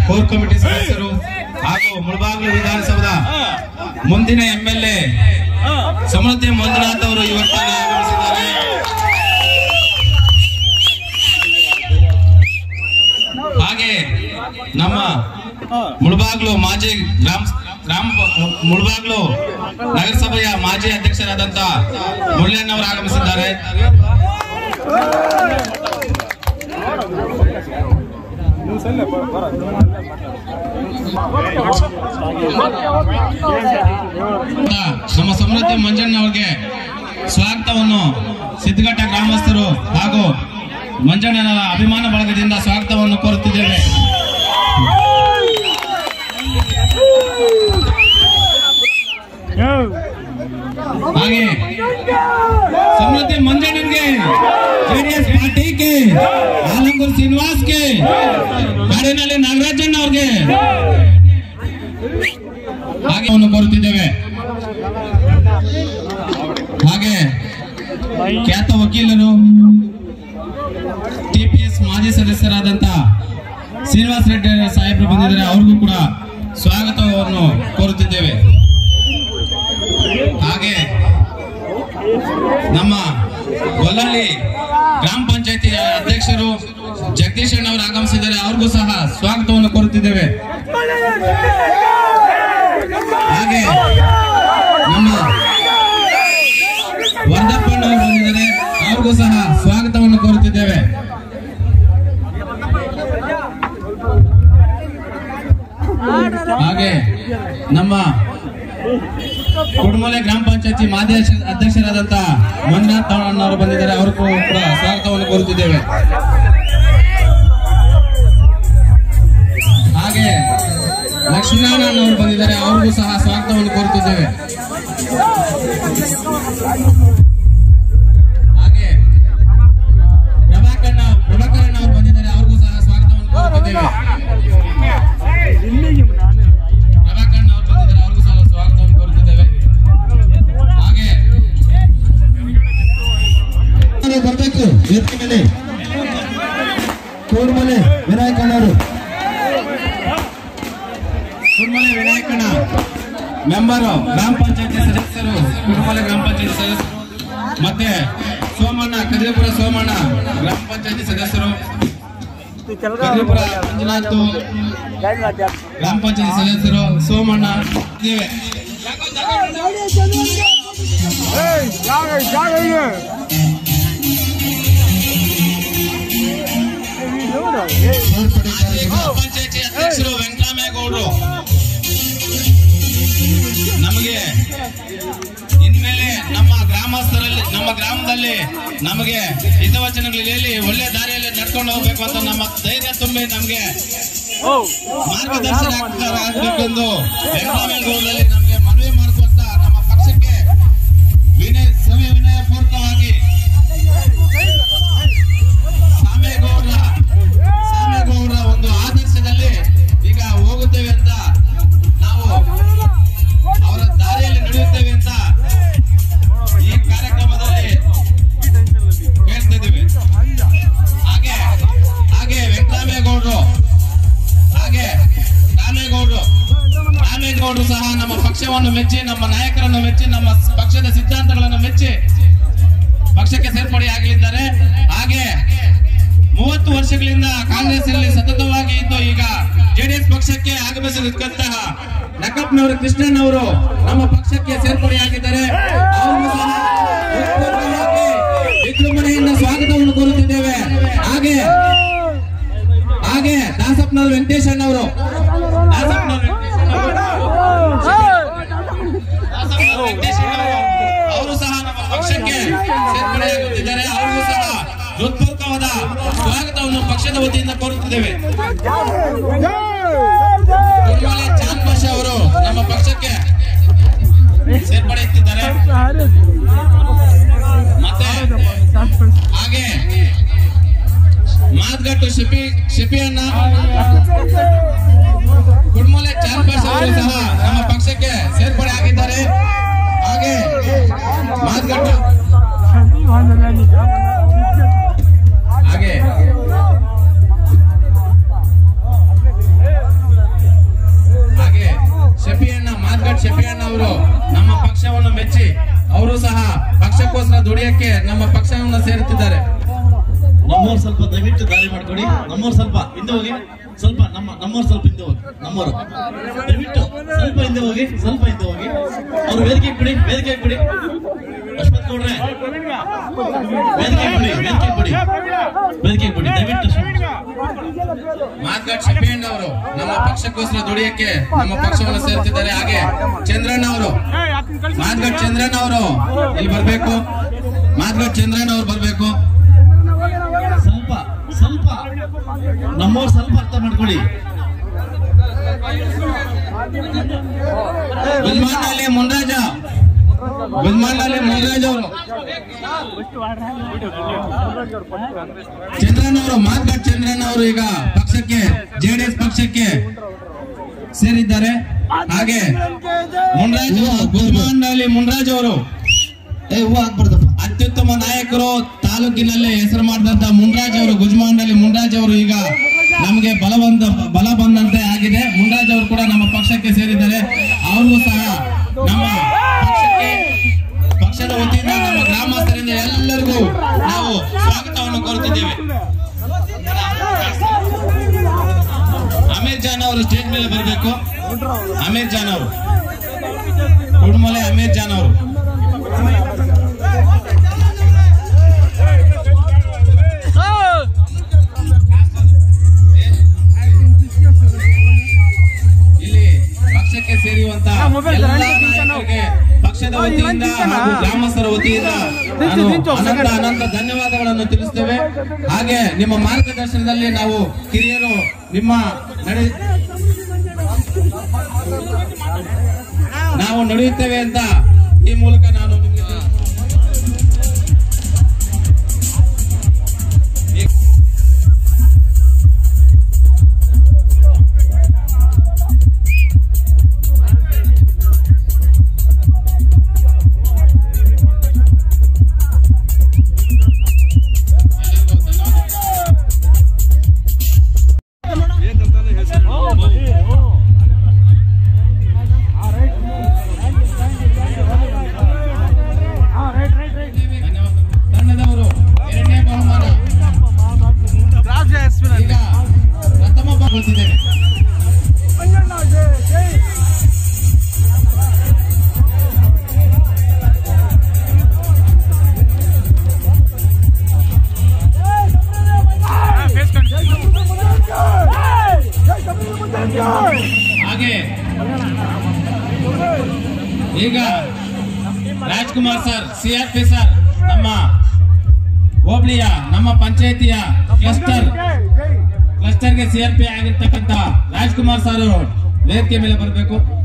Core committee ಸದಸ್ಯರು ಹಾಗೂ ಮುಳಬಾಗಿಲು ವಿಧಾನಸೌಧ ಮುಂದಿನ M L A Samruddhi Manjunath ಅವರು ಇವತ್ತಲ್ಲಿ ಆಗಮಿಸಿದ್ದಾರೆ ಹಾಗೆ ನಮ್ಮ ಮುಳಬಾಗ್ಲು ಮಾಜಿ ಗ್ರಾಮ ಗ್ರಾಮ ಮುಳಬಾಗ್ಲು ನಗರಸಭೆಯ ಮಾಜಿ ಅಧ್ಯಕ್ಷರಾದಂತ ಮುಳ್ಳಣ್ಣವರು ಆಗಮಿಸಿದ್ದಾರೆ ನಮ್ಮ ಸಮೃದ್ಧಿ ಮಂಜಣ್ಣ ಅವರಿಗೆ ಸ್ವಾಗತವನ್ನು ಸಿದ್ದಘಟ್ಟ ಗ್ರಾಮಸ್ಥರು ಹಾಗೂ ಮಂಜಣ್ಣನ ಅಭಿಮಾನ ಬಳಗದಿಂದ ಸ್ವಾಗತವನ್ನು ಕೋರುತ್ತಿದ್ದೇವೆ ಹಾಗೆ ಸಮೃದ್ಧಿ ಮಂಜಣ್ಣನ್ಗೆ ಜೆಡಿಎಸ್ ಪಾರ್ಟಿಗೆ ಆಲಂಗೂರ್ ಶ್ರೀನಿವಾಸ್ಗೆ ಕಾಡಿನಲ್ಲಿ ನಾಗರಾಜಣ್ಣ ಅವ್ರಿಗೆ ಹಾಗೆ ಅವನ್ನು ಕೋರುತ್ತಿದ್ದೇವೆ ಹಾಗೆ ಖ್ಯಾತ ವಕೀಲರು ಟಿಪಿಎಸ್ ಮಾಜಿ ಸದಸ್ಯರಾದಂತ ಶ್ರೀನಿವಾಸ ರೆಡ್ಡಿ ಸಾಹೇಬರು ಬಂದಿದ್ದಾರೆ ಅವ್ರಿಗೂ ಕೂಡ ಸ್ವಾಗತವನ್ನು ಕೋರುತ್ತಿದ್ದೇವೆ ಹಾಗೆ ನಮ್ಮ ಗೊಲ್ಲಳ್ಳಿ ಗ್ರಾಮ ಪಂಚಾಯತಿ ಅಧ್ಯಕ್ಷರು ಜಗದೀಶ್ ಅಣ್ಣವರು ಆಗಮಿಸಿದ್ದಾರೆ ಅವ್ರಿಗೂ ಸಹ ಸ್ವಾಗತವನ್ನು ಕೋರುತ್ತಿದ್ದೇವೆ ಹಾಗೆ ನಮ್ಮ ವರ್ಧಪ್ಪಣ್ಣವರು ಬಂದಿದ್ದಾರೆ ಅವ್ರಿಗೂ ಸಹ ಸ್ವಾಗತವನ್ನು ಕೋರುತ್ತಿದ್ದೇವೆ ಹಾಗೆ ನಮ್ಮ ಕುಡುಮಲೆ ಗ್ರಾಮ ಪಂಚಾಯತಿ ಮಾಜಿ ಅಧ್ಯಕ್ಷ- ಅಧ್ಯಕ್ಷರಾದಂತ ಮಂಜುನಾಥ್ ಅಣ್ಣವರು ಬಂದಿದ್ದಾರೆ ಅವ್ರಿಗೂ ಕೂಡ ಸ್ವಾಗತವನ್ನು ಕೋರುತ್ತಿದ್ದೇವೆ ಹಾಗೆ ಲಕ್ಷ್ಮೀನಾರಾಯಣ ಅವರು ಬಂದಿದ್ದಾರೆ ಅವ್ರಿಗೂ ಸಹ ಸ್ವಾಗತವನ್ನು ಕೋರುತ್ತಿದ್ದೇವೆ ಹಾಗೆ ಪ್ರಭಾಕರಣ ಪ್ರಭಾಕರಣ್ಣ ಅವರು ಬಂದಿದ್ದಾರೆ ಅವ್ರಿಗೂ ಸಹ ಸ್ವಾಗತವನ್ನು ಕೋರುತ್ತಿದ್ದೇವೆ ಪ್ರಭಾಕರಣ್ಣ ಅವರು ಬಂದಿದ್ದಾರೆ ಅವ್ರಿಗೂ ಸಹ ಸ್ವಾಗತವನ್ನು ಕೋರುತ್ತಿದ್ದೇವೆ ಹಾಗೆ ಅವರು ಬರ್ಬೇಕು ವೇದಿಕೆ ಮೇಲೆ ಕೋಡ್ಮಲೆ ವಿನಾಯಕಣ್ಣವರು ಕುರುಮಲೆ ವಿನಾಯಕಣ್ಣ ಮೆಂಬರು ಗ್ರಾಮ ಪಂಚಾಯತಿ ಸದಸ್ಯರು ಕುರುಮಲೆ ಗ್ರಾಮ ಪಂಚಾಯತಿ ಸದಸ್ಯರು ಮತ್ತೆ ಸೋಮಣ್ಣ ಕದಿರಿಪುರ ಸೋಮಣ್ಣ ಗ್ರಾಮ ಪಂಚಾಯತಿ ಸದಸ್ಯರು ಕದಿರಿಪುರ ಮಂಜುನಾಥ್ ಗ್ರಾಮ ಪಂಚಾಯತಿ ಸದಸ್ಯರು ಸೋಮಣ್ಣ ಇದ್ದೇವೆ ಹಾಗೆ ಗ್ರಾಮ ಪಂಚಾಯತಿ ಅಧ್ಯಕ್ಷರು ವೆಂಕಟರಾಮೇಗೌಡರು ನಮಗೆ ಇನ್ಮೇಲೆ ನಮ್ಮ ಗ್ರಾಮಸ್ಥರಲ್ಲಿ ನಮ್ಮ ಗ್ರಾಮದಲ್ಲಿ ನಮಗೆ ಹಿತವಚನಗಳು ಹೇಳಿ ಒಳ್ಳೆ ದಾರಿಯಲ್ಲಿ ನಡ್ಕೊಂಡು ಹೋಗ್ಬೇಕು ಅಂತ ನಮ್ಮ ಧೈರ್ಯ ತುಂಬಿ ನಮಗೆ ಮಾರ್ಗದರ್ಶನ ಆಗಬೇಕೆಂದು ವೆಂಕಟರಾಮೇಗೌಡರಲ್ಲಿ ನಮಗೆ ಮನವಿ ಮಾಡಿಕೊಡ್ತಾ ನಮ್ಮ ಪಕ್ಷಕ್ಕೆ ವಿನಯ ಸವಿ ವಿನಯ ಪೂರ್ವಕವಾಗಿ ಸಾಮೇಗೌಡರ ಸಾಮೇಗೌಡರ ಒಂದು ಆದರ್ಶದಲ್ಲಿ ಈಗ ಹೋಗುತ್ತೇವೆ ಅಂತ ನಾವು ಅವರ ದಾರಿಯಲ್ಲಿ ನಡೆಯುತ್ತೇವೆ ಅಂತ ಈ ಕಾರ್ಯಕ್ರಮದಲ್ಲಿ ಹೇಳ್ತಾ ಇದ್ದೀವಿ ಹಾಗೆ ಹಾಗೆ ವೆಂಕಟರಾಮೇಗೌಡರು ಹಾಗೆ ರಾಮೇಗೌಡರು ರಾಮೇಗೌಡರು ಸಹ ನಮ್ಮ ಪಕ್ಷವನ್ನು ಮೆಚ್ಚಿ ನಮ್ಮ ನಾಯಕರನ್ನು ಮೆಚ್ಚಿ ನಮ್ಮ ಪಕ್ಷದ ಸಿದ್ಧಾಂತಗಳನ್ನು ಮೆಚ್ಚಿ ಪಕ್ಷಕ್ಕೆ ಸೇರ್ಪಡೆ ಆಗಲಿದ್ದಾರೆ ಹಾಗೆ ಮೂವತ್ತು ವರ್ಷಗಳಿಂದ ಕಾಂಗ್ರೆಸ್ನಲ್ಲಿ ಸತತವಾಗಿ ಇದ್ದು ಈಗ ಜೆಡಿಎಸ್ ಪಕ್ಷಕ್ಕೆ ಆಗಮಿಸಿದಂತಹ ನಕಪ್ನವರು ಕೃಷ್ಣಣ್ಣವರು ನಮ್ಮ ಪಕ್ಷಕ್ಕೆ ಸೇರ್ಪಡೆಯಾಗಿದ್ದಾರೆ ಅವರು ಸಹ ಹೃತ್ಪೂರ್ವಕವಾಗಿ ವಿಜೃಂಭಣೆಯಿಂದ ಸ್ವಾಗತವನ್ನು ಕೋರುತ್ತಿದ್ದೇವೆ ಹಾಗೆ ಹಾಗೆ ದಾಸಪ್ಪನವರು ವೆಂಕಟೇಶ್ ಅಣ್ಣವರು ದಾಸಪ್ಪನವರು ದಾಸಪ್ಪನವರು ವೆಂಕಟೇಶ್ ಅಣ್ಣವರು ಅವರು ಸಹ ನಮ್ಮ ಪಕ್ಷಕ್ಕೆ ಸೇರ್ಪಡೆಯಾಗುತ್ತಿದ್ದಾರೆ ಅವರಿಗೂ ಸಹ ಹೃತ್ಪೂರ್ವಕವಾದ ಸ್ವಾಗತವನ್ನು ಪಕ್ಷದ ವತಿಯಿಂದ ಕೋರುತ್ತಿದ್ದೇವೆ ಕುರುಮಲೆ ಚಾಂದ್ ಭಾಷಾ ಅವರು ನಮ್ಮ ಪಕ್ಷಕ್ಕೆ ಸೇರ್ಪಡೆಯುತ್ತಿದ್ದಾರೆ ಮತ್ತೆ ಹಾಗೆ ಮಾತ್ಗಟ್ಟು ಶಿಪಿ ಶಿಪಿ ಅಣ್ಣ ಕುಡ್ಮಲೆ ಚಾಂದ್ ಭಾಷಾ ಅವರು ಸಹ ನಮ್ಮ ಪಕ್ಷಕ್ಕೆ ಸೇರ್ಪಡೆ ಆಗಿದ್ದಾರೆ ಹಾಗೆ ಮಾತ್ಗಟ್ಟು ಹಾಗೆ ಅವರು ನಮ್ಮ ಪಕ್ಷವನ್ನು ಮೆಚ್ಚಿ ಅವರು ಸಹ ಪಕ್ಷಕ್ಕೋಸ್ಕರ ದುಡಿಯಕ್ಕೆ ನಮ್ಮ ಪಕ್ಷವನ್ನು ಸೇರುತ್ತಿದ್ದಾರೆ ನಮ್ಮವ್ರು ಸ್ವಲ್ಪ ದಯವಿಟ್ಟು ದಾರಿ ಮಾಡ್ಕೊಡಿ ನಮ್ಮವ್ರು ಸ್ವಲ್ಪ ಹಿಂದೆ ಹೋಗಿ ಸ್ವಲ್ಪ ನಮ್ಮ ನಮ್ಮವ್ರು ಸ್ವಲ್ಪ ಹಿಂದೆ ಹೋಗಿ ನಮ್ಮವ್ರು ದಯವಿಟ್ಟು ಸ್ವಲ್ಪ ಹಿಂದೆ ಹೋಗಿ ಸ್ವಲ್ಪ ಹಿಂದೆ ಹೋಗಿ ಅವ್ರು ವೇದಿಕೆ ಬಿಡಿ ವೇದಿಕೆ ಬಿಡಿ ಅಶ್ವಥ್ ಗೌಡ್ರೆ ವೇದಿಕೆ ಬಿಡಿ ವೇದಿಕೆ ಬಿಡಿ ವೇದಿಕೆ ಬಿಡಿ ದಯವಿಟ್ಟು ಅಶ್ವಥ್ ಮಾರ್ಗಟ್ ಶಫೀನ್ ಅವರು ನಮ್ಮ ಪಕ್ಷಕ್ಕೋಸ್ಕರ ದುಡಿಯಕ್ಕೆ ನಮ್ಮ ಪಕ್ಷವನ್ನು ಸೇರ್ತಿದ್ದಾರೆ ಹಾಗೆ ಚಂದ್ರಣ್ಣ ಅವರು ಮಾರ್ಗಟ್ ಚಂದ್ರಣ್ಣ ಅವರು ಇಲ್ಲಿ ಬರ್ಬೇಕು ಮಾರ್ಗಟ್ ಚಂದ್ರಣ್ಣ ಅವರು ಬರ್ಬೇಕು ಸ್ವಲ್ಪ ಸ್ವಲ್ಪ ನಮ್ಮವ್ರು ಸ್ವಲ್ಪ ಅರ್ಥ ಮಾಡ್ಕೊಳ್ಳಿ ಗುಲ್ಮಾನಲ್ಲಿ ಮುನ್ರಾಜ ಗುಲ್ಮಾನಲ್ಲಿ ಮುನ್ರಾಜ್ ಅವರು ಚಂದ್ರಣ್ಣ ಅವರು ಮಾರ್ಗಟ್ ಚಂದ್ರಣ್ಣ ಅವರು ಈಗ ಪಕ್ಷಕ್ಕೆ ಜೆಡಿಎಸ್ ಪಕ್ಷಕ್ಕೆ ಸೇರಿದ್ದಾರೆ ಹಾಗೆ ಮುನ್ರಾಜ್ ಗುಲ್ಮಾನಲ್ಲಿ ಮುನ್ರಾಜ್ ಅವರು ಏ ಹೂವು ಹಾಕ್ಬಾರ್ದಪ್ಪ ಅತ್ಯುತ್ತಮ ನಾಯಕರು ತಾಲೂಕಿನಲ್ಲಿ ಹೆಸರು ಮಾಡಿದಂತ ಮುನ್ರಾಜ್ ಅವರು ಗುಜ್ಮಾಂಡಲ್ಲಿ ಮುನ್ರಾಜ್ ಅವರು ಈಗ ನಮಗೆ ಬಲ ಬಂದ ಬಲ ಬಂದಂತೆ ಆಗಿದೆ ಮುನ್ರಾಜ್ ಅವರು ಕೂಡ ನಮ್ಮ ಪಕ್ಷಕ್ಕೆ ಸೇರಿದ್ದಾರೆ ಅವ್ರಿಗೂ ಸಹ ನಮ್ಮ ಪಕ್ಷಕ್ಕೆ ಪಕ್ಷದ ವತಿಯಿಂದ ನಮ್ಮ ಗ್ರಾಮಸ್ಥರಿಂದ ಎಲ್ಲರಿಗೂ ನಾವು ಸ್ವಾಗತವನ್ನು ಕೋರುತ್ತಿದ್ದೇವೆ ಅಮೀರ್ ಜಾನ್ ಅವರು ಸ್ಟೇಜ್ ಮೇಲೆ ಬರಬೇಕು ಅಮೀರ್ ಜಾನ್ ಅವರು ಕುಡುಮಲೆ ಅಮೀರ್ ಜಾನ್ ಅವರು ಇಲ್ಲಿ ಪಕ್ಷಕ್ಕೆ ಸೇರಿರುವಂತ ಎಲ್ಲ ನಾಯಕರಿಗೆ ಪಕ್ಷದ ವತಿಯಿಂದ ಹಾಗೂ ಗ್ರಾಮಸ್ಥರ ವತಿಯಿಂದ ನಾನು ಅನಂತ ಅನಂತ ಧನ್ಯವಾದಗಳನ್ನು ತಿಳಿಸ್ತೇವೆ ಹಾಗೆ ನಿಮ್ಮ ಮಾರ್ಗದರ್ಶನದಲ್ಲಿ ನಾವು ಕಿರಿಯರು ನಿಮ್ಮ ನಡೆ ನಾವು ನಡೆಯುತ್ತೇವೆ ಅಂತ ಈ ಮೂಲಕ ನಾನು ನಿಮಗೆ ತಿಳಿಸ್ತೇನೆ. ಧನ್ಯವಾದ ತಂಡದವರು ಎರಡನೇ ಬಹುಮಾನ ಈಗ ಪ್ರಥಮ ಭಾಗವಹಿಸಿದ್ದೇನೆ ಹಾಗೆ ಈಗ ರಾಜ್ಕುಮಾರ್ ಸರ್ ಸಿಆರ್ಪಿ ಸರ್ ನಮ್ಮ ಹೋಬಳಿಯ ನಮ್ಮ ಪಂಚಾಯತಿಯ ಕ್ಲಸ್ಟರ್ ಕ್ಲಸ್ಟರ್ಗೆ ಸಿಆರ್ಪಿ ಆಗಿರ್ತಕ್ಕಂತ ರಾಜ್ಕುಮಾರ್ ಸರ್ ಅವರು ವೇದಿಕೆ ಮೇಲೆ ಬರಬೇಕು